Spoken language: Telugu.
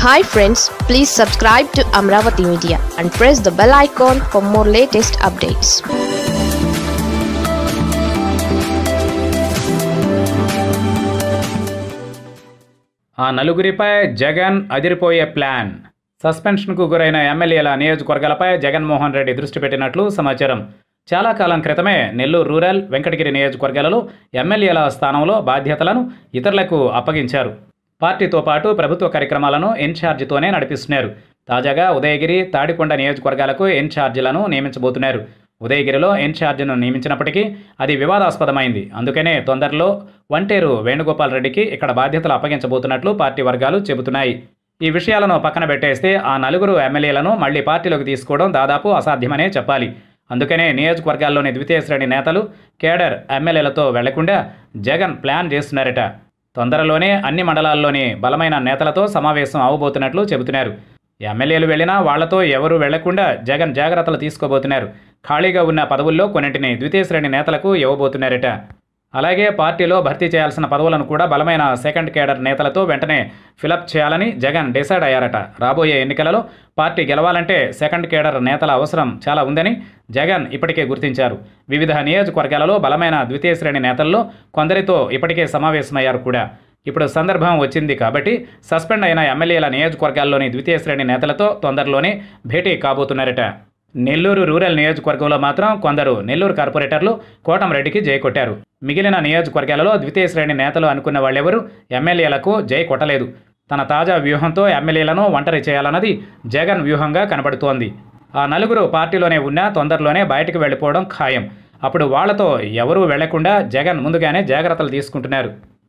hi friends please subscribe to Amaravati media and press the bell icon for more latest updates ఆ నలుగురిపై జగన్ అదిరిపోయే ప్లాన్ సస్పెన్షన్కు గురైన ఎమ్మెల్యేల నియోజకవర్గాలపై జగన్మోహన్ రెడ్డి దృష్టి పెట్టినట్లు సమాచారం చాలా కాలం క్రితమే నెల్లూరు రూరల్ వెంకటగిరి నియోజకవర్గాలలో ఎమ్మెల్యేల స్థానంలో బాధ్యతలను ఇతరులకు అప్పగించారు పార్టీతో పాటు ప్రభుత్వ కార్యక్రమాలను ఇన్ఛార్జితోనే నడిపిస్తున్నారు తాజాగా ఉదయగిరి తాడికొండ నియోజకవర్గాలకు ఇన్ఛార్జీలను నియమించబోతున్నారు ఉదయగిరిలో ఇన్ఛార్జిను నియమించినప్పటికీ అది వివాదాస్పదమైంది అందుకనే తొందరలో వంటేరు వేణుగోపాల్ రెడ్డికి ఇక్కడ బాధ్యతలు అప్పగించబోతున్నట్లు పార్టీ వర్గాలు చెబుతున్నాయి ఈ విషయాలను పక్కన పెట్టేస్తే ఆ నలుగురు ఎమ్మెల్యేలను మళ్లీ పార్టీలోకి తీసుకోవడం దాదాపు అసాధ్యమనే చెప్పాలి అందుకనే నియోజకవర్గాల్లోని ద్వితీయ శ్రేణి నేతలు కేడర్ ఎమ్మెల్యేలతో వెళ్లకుండా జగన్ ప్లాన్ చేస్తున్నారట తొందరలోనే అన్ని మండలాల్లోని బలమైన నేతలతో సమావేశం అవబోతున్నట్లు చెబుతున్నారు ఎమ్మెల్యేలు వెళ్ళినా వాళ్లతో ఎవరూ వెళ్లకుండా జగన్ జాగ్రత్తలు తీసుకోబోతున్నారు ఖాళీగా ఉన్న పదవుల్లో కొన్నింటిని ద్వితీయ శ్రేణి నేతలకు ఇవ్వబోతున్నారట అలాగే పార్టీలో భర్తీ చేయాల్సిన పదవులను కూడా బలమైన సెకండ్ కేడర్ నేతలతో వెంటనే ఫిలప్ చేయాలని జగన్ డిసైడ్ అయ్యారట రాబోయే ఎన్నికలలో పార్టీ గెలవాలంటే సెకండ్ కేడర్ నేతల అవసరం చాలా ఉందని జగన్ ఇప్పటికే గుర్తించారు వివిధ నియోజకవర్గాలలో బలమైన ద్వితీయ శ్రేణి నేతల్లో కొందరితో ఇప్పటికే సమావేశమయ్యారు కూడా ఇప్పుడు సందర్భం వచ్చింది కాబట్టి సస్పెండ్ అయిన ఎమ్మెల్యేల నియోజకవర్గాల్లోని ద్వితీయ శ్రేణి నేతలతో తొందరలోనే భేటీ కాబోతున్నారట నెల్లూరు రూరల్ నియోజకవర్గంలో మాత్రం కొందరు నెల్లూరు కార్పొరేటర్లు కోటంరెడ్డికి జై కొట్టారు మిగిలిన నియోజకవర్గాలలో ద్వితీయ శ్రేణి నేతలు అనుకున్న వాళ్ళెవరూ ఎమ్మెల్యేలకు జై కొట్టలేదు తన తాజా వ్యూహంతో ఎమ్మెల్యేలను ఒంటరి చేయాలన్నది జగన్ వ్యూహంగా కనబడుతోంది ఆ నలుగురు పార్టీలోనే ఉన్నా తొందరలోనే బయటకు వెళ్ళిపోవడం ఖాయం అప్పుడు వాళ్లతో ఎవరూ వెళ్లకుండా జగన్ ముందుగానే జాగ్రత్తలు తీసుకుంటున్నారు